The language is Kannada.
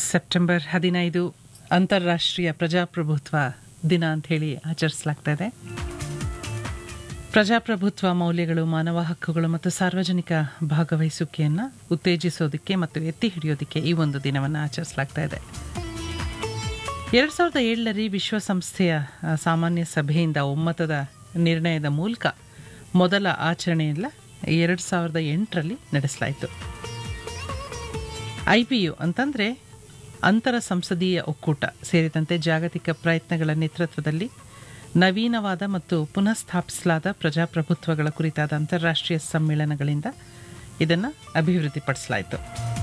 ಸೆಪ್ಟೆಂಬರ್ ಹದಿನೈದು ಅಂತಾರಾಷ್ಟ್ರೀಯ ಪ್ರಜಾಪ್ರಭುತ್ವ ದಿನ ಅಂತ ಹೇಳಿ ಆಚರಿಸಲಾಗ್ತಾ ಇದೆ ಪ್ರಜಾಪ್ರಭುತ್ವ ಮೌಲ್ಯಗಳು ಮಾನವ ಹಕ್ಕುಗಳು ಮತ್ತು ಸಾರ್ವಜನಿಕ ಭಾಗವಹಿಸುವಿಕೆಯನ್ನು ಉತ್ತೇಜಿಸೋದಕ್ಕೆ ಮತ್ತು ಎತ್ತಿ ಹಿಡಿಯೋದಕ್ಕೆ ಈ ಒಂದು ದಿನವನ್ನು ಆಚರಿಸಲಾಗ್ತಾ ಇದೆ ಎರಡು ಸಾವಿರದ ಏಳರಲ್ಲಿ ವಿಶ್ವಸಂಸ್ಥೆಯ ಆ, ಸಾಮಾನ್ಯ ಸಭೆಯಿಂದ ಒಮ್ಮತದ ನಿರ್ಣಯದ ಮೂಲಕ ಮೊದಲ ಆಚರಣೆಯೆಲ್ಲ ಎರಡು ಸಾವಿರದ ಎಂಟರಲ್ಲಿ ನಡೆಸಲಾಯಿತು ಐ ಪಿ ಯು ಅಂತಂದರೆ ಅಂತರ ಸಂಸದೀಯ ಒಕ್ಕೂಟ ಸೇರಿದಂತೆ ಜಾಗತಿಕ ಪ್ರಯತ್ನಗಳ ನೇತೃತ್ವದಲ್ಲಿ ನವೀನವಾದ ಮತ್ತು ಪುನಃ ಸ್ಥಾಪಿಸಲಾದ ಪ್ರಜಾಪ್ರಭುತ್ವಗಳ ಕುರಿತಾದ ಅಂತಾರಾಷ್ಟ್ರೀಯ ಸಮ್ಮೇಳನಗಳಿಂದ ಇದನ್ನು ಅಭಿವೃದ್ಧಿಪಡಿಸಲಾಯಿತು